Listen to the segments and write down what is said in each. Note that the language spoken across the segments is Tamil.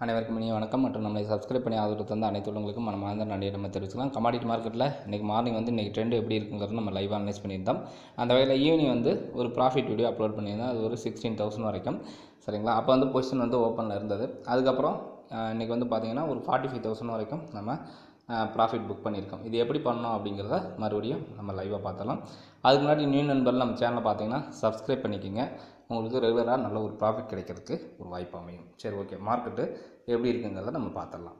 அனைவருக்கும் இனிய வணக்கம் மற்றும் நம்மளை சப்ஸ்கிரைப் பண்ணி ஆதரவு தந்த அனைத்து உள்ளவங்களுக்கும் நம்ம ஆழ்ந்த நன்றியை நம்ம தெரிவிச்சுக்கலாம் கமாடிட்டி மார்க்கெட்டில் இன்றைக்கி மார்னிங் வந்து இன்றைக்கி ட்ரெண்ட் எப்படி இருக்குங்கிறது நம்ம லைவ் அனலைஸ் பண்ணியிருந்தோம் அந்த வகையில் ஈவினிங் வந்து ஒரு ப்ராஃபிட் வீடியோ அப்லோட் பண்ணியிருந்தோம் அது ஒரு சிக்ஸ்டீன் தௌசண்ட் வரைக்கும் சரிங்களா அப்போ வந்து பொசிஷன் வந்து ஓப்பனில் இருந்தது அதுக்கப்புறம் அஹ், இன்னைக்கு வந்து பார்த்தீங்கன்னா ஒரு ஃபார்ட்டி ஃபைவ் தௌசண்ட் வரைக்கும் நம்ம ப்ராஃபிட் புக் பண்ணியிருக்கோம் இது எப்படி பண்ணோம் அப்படிங்கிறத மறுபடியும் நம்ம லைவாக பார்த்தலாம் அதுக்கு முன்னாடி நியூ நண்பர் நம்ம சேனலை பார்த்தீங்கன்னா சப்ஸ்கிரைப் பண்ணிக்கோங்க உங்களுக்கு ரெகுலராக நல்ல ஒரு ப்ராஃபிட் கிடைக்கிறதுக்கு ஒரு வாய்ப்பு அமையும் சரி ஓகே மார்க்கெட்டு எப்படி இருக்குங்கிறத நம்ம பார்த்துடலாம்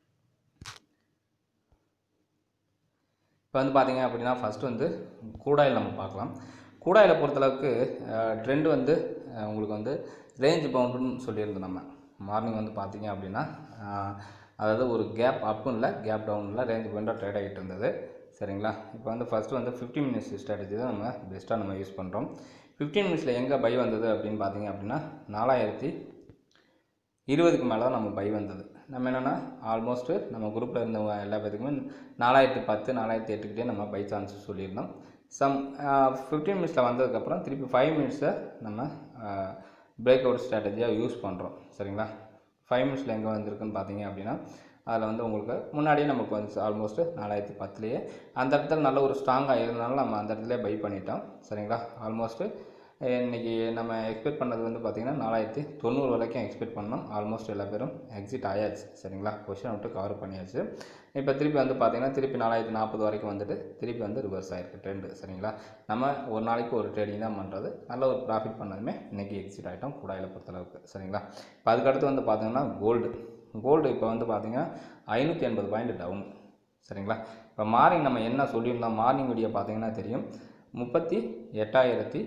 இப்போ வந்து பார்த்தீங்க அப்படின்னா ஃபஸ்ட்டு வந்து கூடாயில் நம்ம பார்க்கலாம் கூடாயில் பொறுத்தளவுக்கு ட்ரெண்ட் வந்து அஹ், உங்களுக்கு வந்து ரேஞ்ச் பவுண்டுன்னு சொல்லியிருந்தோம் நம்ம மார்னிங் வந்து பார்த்தீங்க அப்படின்னா அஹ், அதாவது ஒரு கேப் அப்பும் இல்லை கேப் டவுன் இல்லை ரேஞ்ச் பவுண்டாக ட்ரேட் ஆகிட்டு இருந்தது சரிங்களா இப்போ வந்து ஃபஸ்ட்டு வந்து 15 மினிட்ஸ் ஸ்ட்ராட்டஜி தான் நம்ம பெஸ்ட்டாக நம்ம யூஸ் பண்ணுறோம் 15 மினிட்ஸில் எங்கே பை வந்தது அப்படின்னு பார்த்தீங்க அப்படின்னா நாலாயிரத்தி இருபதுக்கு மேலே தான் நம்ம பை வந்தது நம்ம என்னென்னா ஆல்மோஸ்ட்டு நம்ம குரூப்பில் இருந்தவங்க எல்லா பேத்துக்குமே நாலாயிரத்தி பத்து நாலாயிரத்தி எட்டுக்கிட்டே நம்ம பை சான்ஸ் சொல்லியிருந்தோம் சம் ஃபிஃப்டீன் மினிட்ஸில் வந்ததுக்கப்புறம் திருப்பி ஃபைவ் மினிட்ஸை நம்ம பிரேக் அவுட் ஸ்ட்ராட்டஜியாக யூஸ் பண்ணுறோம் சரிங்களா ஃபைவ் மினிட்ஸில் எங்கே வந்திருக்குன்னு பார்த்தீங்க அப்படின்னா அதில் வந்து உங்களுக்கு முன்னாடியே நமக்கு வந்து ஆல்மோஸ்ட்டு நாலாயிரத்தி பத்துலேயே அந்த இடத்துல நல்ல ஒரு ஸ்ட்ராங்காக இருந்தனால நம்ம அந்த இடத்துல பை பண்ணிட்டோம் சரிங்களா ஆல்மோஸ்ட்டு இன்றைக்கி நம்ம எக்ஸ்பெக்ட் பண்ணது வந்து பார்த்திங்கன்னா நாலாயிரத்தி தொண்ணூறு வரைக்கும் எக்ஸ்பெக்ட் பண்ணோம் ஆல்மோஸ்ட் எல்லா பேரும் எக்ஸிட் ஆயாச்சு சரிங்களா கொஷின் விட்டு கவர் பண்ணியாச்சு இப்போ திருப்பி வந்து பார்த்திங்கன்னா திருப்பி நாலாயிரத்தி நாற்பது வரைக்கும் வந்துட்டு திருப்பி வந்து ரிவர்ஸ் ஆயிருக்கு ட்ரெண்டு சரிங்களா நம்ம ஒரு நாளைக்கு ஒரு ட்ரேடிங் தான் பண்ணுறது நல்ல ஒரு ப்ராஃபிட் பண்ணதுமே இன்றைக்கி எக்ஸிட் ஆகிட்டோம் கூடாயில் பொறுத்தளவுக்கு சரிங்களா இப்போ அதுக்கடுத்து வந்து பார்த்திங்கன்னா கோல்டு கோல்டு இப்போ வந்து பார்த்திங்கன்னா ஐநூற்றி எண்பது பாயிண்ட் டவுன் சரிங்களா இப்போ மார்னிங் நம்ம என்ன சொல்லியிருந்தோம் மார்னிங் வீடியோ பார்த்தீங்கன்னா தெரியும் முப்பத்தி எட்டாயிரத்தி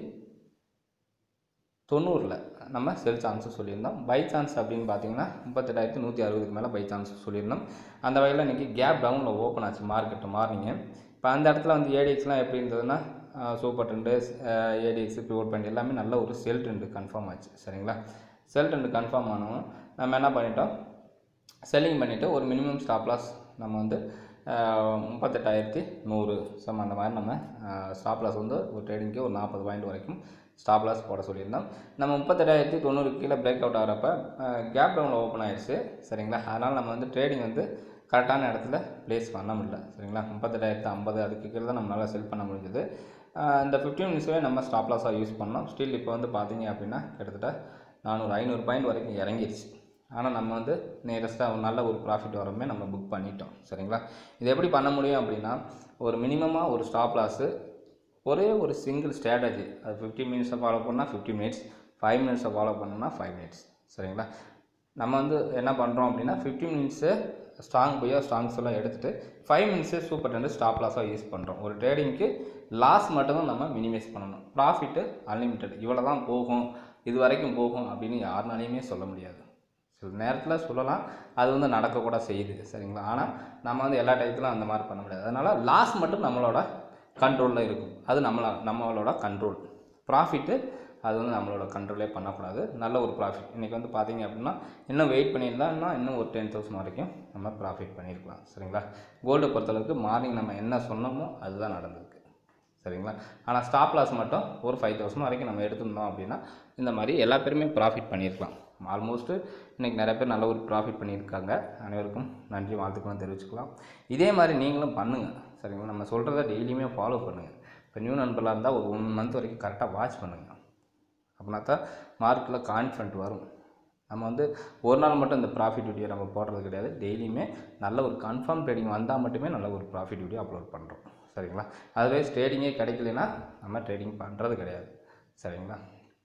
தொண்ணூறில் நம்ம செல் சான்ஸு சொல்லியிருந்தோம் பை சான்ஸ் அப்படின்னு பார்த்தீங்கன்னா முப்பத்தெட்டாயிரத்தி நூற்றி அறுபதுக்கு மேலே பை சான்ஸ் சொல்லியிருந்தோம் அந்த வகையில் இன்றைக்கி கேப் டவுனில் ஓப்பன் ஆச்சு மார்க்கெட்டு மார்னிங்கு இப்போ அந்த இடத்துல வந்து ஏடிஎக்ஸ்லாம் எப்படி இருந்ததுன்னா சூப்பர் ட்ரெண்டு ஏடிஎக்ஸ் பிவோட் பண்ணி எல்லாமே நல்ல ஒரு செல் ட்ரெண்டு கன்ஃபார்ம் ஆச்சு சரிங்களா செல் ட்ரெண்டு கன்ஃபார்ம் ஆனவும் நம்ம என்ன பண்ணிட்டோம் செல்லிங் பண்ணிவிட்டு ஒரு மினிமம் ஸ்டாப் லாஸ் நம்ம வந்து ஆஹ், முப்பத்தெட்டாயிரத்தி நூறு சம் அந்த மாதிரி நம்ம ஸ்டாப் லாஸ் வந்து ஒரு ட்ரேடிங்க்கு ஒரு நாற்பது பாயிண்ட் வரைக்கும் ஸ்டாப் லாஸ் போட சொல்லியிருந்தோம் நம்ம முப்பத்தெட்டாயிரத்தி தொண்ணூறு கீழே பிரேக் அவுட் ஆகிறப்ப கேப் டவுனில் ஓப்பன் ஆயிடுச்சு சரிங்களா அதனால் நம்ம வந்து ட்ரேடிங் வந்து கரெக்டான இடத்துல ப்ளேஸ் பண்ண முடியல சரிங்களா முப்பத்தெட்டாயிரத்து ஐம்பது அதுக்கு கீழே தான் நம்மளால் செல் பண்ண முடிஞ்சது ஆஹ், இந்த ஃபிஃப்டீன் மினிட்ஸவே நம்ம ஸ்டாப் லாஸாக யூஸ் பண்ணோம் ஸ்டில் இப்போ வந்து பார்த்தீங்க அப்படின்னா கிட்டத்தட்ட நானூறு ஐநூறு பாயிண்ட் வரைக்கும் இறங்கிருச்சு ஆனால் நம்ம வந்து நியரஸ்ட்டாக ஒரு நல்ல ஒரு ப்ராஃபிட் வரமே நம்ம புக் பண்ணிட்டோம் சரிங்களா இது எப்படி பண்ண முடியும் அப்படின்னா ஒரு மினிமமாக ஒரு ஸ்டாப் லாஸு ஒரே ஒரு சிங்கிள் ஸ்ட்ராட்டஜி அது ஃபிஃப்டி மினிட்ஸை ஃபாலோ பண்ணால் ஃபிஃப்டி மினிட்ஸ் ஃபைவ் மினிட்ஸை ஃபாலோ பண்ணோம்னா ஃபைவ் மினிட்ஸ் சரிங்களா நம்ம வந்து என்ன பண்ணுறோம் அப்படின்னா ஃபிஃப்டி மினிட்ஸு ஸ்ட்ராங் போயோ ஸ்ட்ராங்ஸ் எல்லாம் எடுத்துகிட்டு five minutes super trend stop லாஸாக யூஸ் பண்ணுறோம் ஒரு ட்ரேடிங்க்கு லாஸ் மட்டும்தான் நம்ம மினிமைஸ் பண்ணணும் ப்ராஃபிட்டு அன்லிமிட்டெட் இவ்வளோ தான் போகும் இது வரைக்கும் போகும் அப்படின்னு யாருனாலையுமே சொல்ல முடியாது சில நேரத்தில் சொல்லலாம் அது வந்து நடக்கக்கூட செய்யுது சரிங்களா ஆனால் நம்ம வந்து எல்லா டயத்துலும் அந்த மாதிரி பண்ண முடியாது அதனால் லாஸ் மட்டும் நம்மளோட கண்ட்ரோலில் இருக்கும் அது நம்மள நம்மளோட கண்ட்ரோல் ப்ராஃபிட்டு அது வந்து நம்மளோட கண்ட்ரோலே பண்ணக்கூடாது நல்ல ஒரு ப்ராஃபிட் இன்றைக்கி வந்து பார்த்தீங்க அப்படின்னா இன்னும் வெயிட் பண்ணியிருந்தா இன்னும் ஒரு டென் தௌசண்ட் வரைக்கும் நம்ம ப்ராஃபிட் பண்ணியிருக்கலாம் சரிங்களா கோல்டை பொறுத்தளவுக்கு மார்னிங் நம்ம என்ன சொன்னோமோ அதுதான் நடந்திருக்கு சரிங்களா ஆனால் ஸ்டாப் லாஸ் மட்டும் ஒரு ஃபைவ் தௌசண்ட் வரைக்கும் நம்ம எடுத்திருந்தோம் அப்படின்னா இந்த மாதிரி எல்லா பேருமே ப்ராஃபிட் பண்ணியிருக்கலாம் ஆல்மோஸ்ட்டு இன்றைக்கி நிறைய பேர் நல்ல ஒரு ப்ராஃபிட் பண்ணியிருக்காங்க அனைவருக்கும் நன்றி வாழ்த்துக்களும் தெரிவிச்சுக்கலாம் இதே மாதிரி நீங்களும் பண்ணுங்கள் சரிங்களா நம்ம சொல்கிறத டெய்லியுமே ஃபாலோ பண்ணுங்கள் இப்போ நியூ நண்பர்களாக இருந்தால் ஒரு ஒன் மந்த் வரைக்கும் கரெக்டாக வாட்ச் பண்ணுங்கள் அப்படின்னா தான் மார்க்கில் கான்ஃபிடென்ட் வரும் நம்ம வந்து ஒரு நாள் மட்டும் இந்த ப்ராஃபிட் வீடியோ நம்ம போடுறது கிடையாது டெய்லியுமே நல்ல ஒரு கன்ஃபார்ம் ட்ரேடிங் வந்தால் மட்டுமே நல்ல ஒரு ப்ராஃபிட் வீடியோ அப்லோட் பண்ணுறோம் சரிங்களா அதுவே ட்ரேடிங்கே கிடைக்கலனா நம்ம ட்ரேடிங் பண்ணுறது கிடையாது சரிங்களா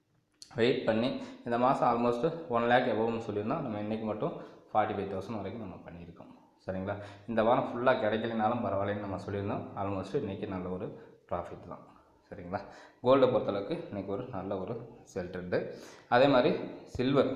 வெயிட் பண்ணி இந்த மாதம் ஆல்மோஸ்ட் ஒன் லேக் எவ்வளோன்னு சொல்லியிருந்தோம் நம்ம இன்றைக்கி மட்டும் ஃபார்ட்டி ஃபைவ் தௌசண்ட் வரைக்கும் நம்ம பண்ணியிருக்கோம் சரிங்களா இந்த வாரம் ஃபுல்லாக கிடைக்கலனாலும் பரவாயில்லைன்னு நம்ம சொல்லியிருந்தோம் ஆல்மோஸ்ட் இன்றைக்கி நல்ல ஒரு ப்ராஃபிட் தான் சரிங்களா கோல்டை பொறுத்தளவுக்கு இன்றைக்கி ஒரு நல்ல ஒரு செல் ட்ரெண்டு அதே மாதிரி சில்வர்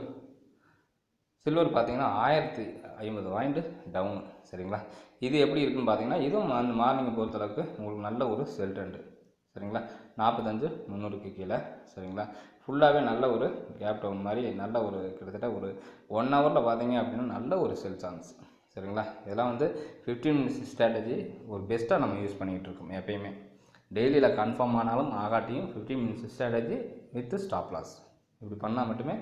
சில்வர் பார்த்தீங்கன்னா ஆயிரத்தி ஐம்பது பாயிண்ட் டவுன் சரிங்களா இது எப்படி இருக்குன்னு பார்த்தீங்கன்னா இதுவும் அந்த மார்னிங்கை பொறுத்தளவுக்கு உங்களுக்கு நல்ல ஒரு செல் ட்ரெண்டு சரிங்களா நாற்பத்தஞ்சு முந்நூறுக்கு கீழே சரிங்களா ஃபுல்லாகவே நல்ல ஒரு கேப் டவுன் மாதிரி நல்ல ஒரு கிட்டத்தட்ட ஒரு ஒன் ஹவரில் பார்த்தீங்க அப்படின்னா நல்ல ஒரு செல் சான்ஸ் சரிங்களா இதெல்லாம் வந்து ஃபிஃப்டீன் மினிட்ஸ் ஸ்ட்ராட்டஜி ஒரு பெஸ்ட்டாக நம்ம யூஸ் பண்ணிகிட்டு இருக்கோம் எப்பயுமே டெய்லியில் கன்ஃபார்ம் ஆனாலும் ஆகாட்டியும் fifteen minutes strategy with stop loss இப்படி பண்ணால் மட்டுமே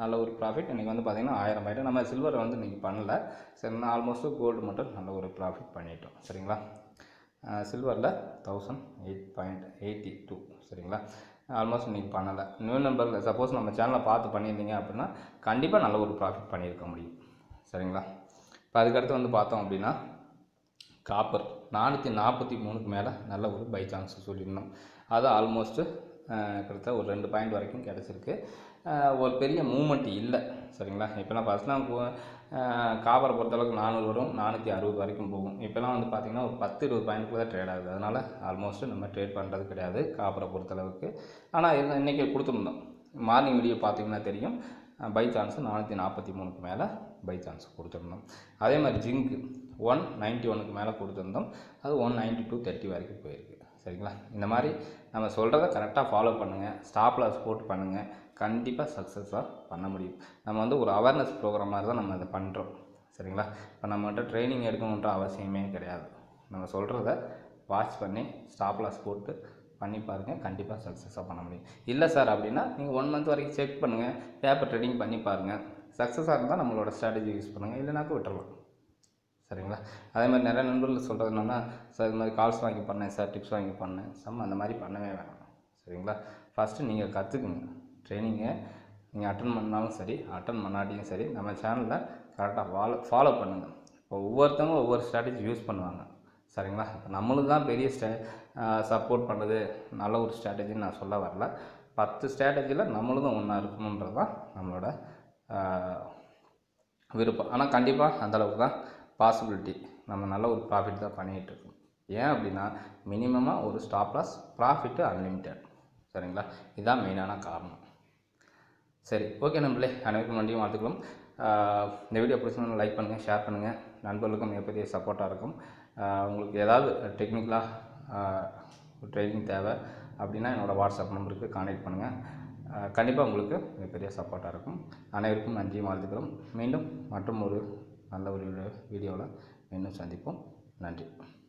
நல்ல ஒரு ப்ராஃபிட் இன்றைக்கி வந்து பார்த்திங்கன்னா ஆயிரம் ஆயிட்டு நம்ம சில்வர் வந்து இன்றைக்கி பண்ணல சரி ஆல்மோஸ்ட் கோல்டு மட்டும் நல்ல ஒரு ப்ராஃபிட் பண்ணிட்டோம் சரிங்களா சில்வரில் thousand eight point eighty two சரிங்களா ஆல்மோஸ்ட் இன்றைக்கி பண்ணலை நியூ நம்பரில் சப்போஸ் நம்ம சேனலை பார்த்து பண்ணியிருந்தீங்க அப்படின்னா கண்டிப்பாக நல்ல ஒரு ப்ராஃபிட் பண்ணியிருக்க முடியும் சரிங்களா இப்போ அதுக்கடுத்து வந்து பார்த்தோம் அப்படின்னா காப்பர் நானூற்றி நாற்பத்தி மூணுக்கு மேலே நல்ல ஒரு பை சான்ஸ் சொல்லியிருந்தோம் அது ஆல்மோஸ்ட்டு கிட்டத்தட்ட ஒரு ரெண்டு பாயிண்ட் வரைக்கும் கிடச்சிருக்கு ஒரு பெரிய மூமெண்ட் இல்லை சரிங்களா இப்போலாம் ஃபஸ்ட்லாம் காப்பரை பொறுத்தளவுக்கு நானூறு வரும் நானூற்றி அறுபது வரைக்கும் போகும் இப்போலாம் வந்து பார்த்திங்கன்னா ஒரு பத்து இருபது பாயிண்ட்டுக்குள்ள தான் ட்ரேட் ஆகுது அதனால் ஆல்மோஸ்ட் நம்ம ட்ரேட் பண்ணுறது கிடையாது காப்பரை பொறுத்தளவுக்கு ஆனால் இது இன்றைக்கி கொடுத்துருந்தோம் மார்னிங் வீடியோ பார்த்தீங்கன்னா தெரியும் பை சான்ஸ் நானூற்றி நாற்பத்தி மூணுக்கு மேலே பை சான்ஸ் கொடுத்துருந்தோம் அதே மாதிரி ஜிங்க் ஒன் நைன்ட்டி ஒனுக்கு மேலே கொடுத்துருந்தோம் அது ஒன் நைன்ட்டி டூ தேர்ட்டி வரைக்கும் போயிருக்கு சரிங்களா இந்த மாதிரி நம்ம சொல்கிறத கரெக்டாக ஃபாலோ பண்ணுங்கள் ஸ்டாப் லாஸ் போட்டு பண்ணுங்கள் கண்டிப்பாக சக்ஸஸாக பண்ண முடியும் நம்ம வந்து ஒரு அவேர்னஸ் ப்ரோக்ராம் மாதிரி தான் நம்ம இதை பண்ணுறோம் சரிங்களா இப்போ நம்மகிட்ட ட்ரைனிங் எடுக்கணுன்ற அவசியமே கிடையாது நம்ம சொல்கிறத வாட்ச் பண்ணி ஸ்டாப் லாஸ் போட்டு பண்ணி பாருங்கள் கண்டிப்பாக சக்ஸஸாக பண்ண முடியும் இல்லை சார் அப்படின்னா நீங்கள் ஒன் மந்த் வரைக்கும் செக் பண்ணுங்கள் பேப்பர் ட்ரேடிங் பண்ணி பாருங்கள் சக்ஸஸாக இருந்தால் நம்மளோட ஸ்ட்ராட்டஜி யூஸ் பண்ணுங்கள் இல்லைனாக்கா விட்டுறலாம் சரிங்களா அதே மாதிரி நிறைய நண்பர்கள் சொல்கிறது என்னென்னா சார் இது மாதிரி கால்ஸ் வாங்கி பண்ணேன் சார் டிப்ஸ் வாங்கி பண்ணேன் சம் அந்த மாதிரி பண்ணவே வேணாம் சரிங்களா ஃபஸ்ட்டு நீங்கள் கற்றுக்குங்க ட்ரைனிங்கை நீங்கள் அட்டன் பண்ணாலும் சரி அட்டன் பண்ணாட்டியும் சரி நம்ம சேனலில் கரெக்டாக ஃபாலோ ஃபாலோ பண்ணுங்கள் இப்போ ஒவ்வொருத்தவங்க ஒவ்வொரு ஸ்ட்ராட்டஜி யூஸ் பண்ணுவாங்க சரிங்களா இப்போ நம்மளுக்கு தான் பெரிய ஸ்டே சப்போர்ட் பண்ணுறது நல்ல ஒரு ஸ்ட்ராட்டஜின்னு நான் சொல்ல வரல பத்து ஸ்ட்ராட்டஜியில் நம்மளும் ஒன்றா இருக்கணுன்றது தான் நம்மளோட விருப்பம் ஆனால் கண்டிப்பாக அந்தளவுக்கு தான் பாசிபிலிட்டி நம்ம நல்ல ஒரு ப்ராஃபிட் தான் பண்ணிகிட்டு இருக்கோம் ஏன் அப்படின்னா மினிமமாக ஒரு ஸ்டாப் லாஸ் ப்ராஃபிட்டு அன்லிமிட்டெட் சரிங்களா இதுதான் மெயினான காரணம் சரி ஓகே நண்பர்களே அனைவருக்கும் நன்றி வாழ்த்துக்களும் இந்த வீடியோ பிடிச்சிருந்தா லைக் பண்ணுங்கள் ஷேர் பண்ணுங்கள் நண்பர்களுக்கும் மிகப்பெரிய சப்போர்ட்டாக இருக்கும் உங்களுக்கு ஏதாவது டெக்னிக்கலாக ட்ரைனிங் தேவை அப்படின்னா என்னோடய வாட்ஸ்அப் நம்பருக்கு கான்டாக்ட் பண்ணுங்கள் கண்டிப்பாக உங்களுக்கு மிகப்பெரிய சப்போர்ட்டாக இருக்கும் அனைவருக்கும் நன்றி வாழ்த்துக்களும் மீண்டும் மற்றும் ஒரு நல்ல ஒரு வீடியோவில் மீண்டும் சந்திப்போம் நன்றி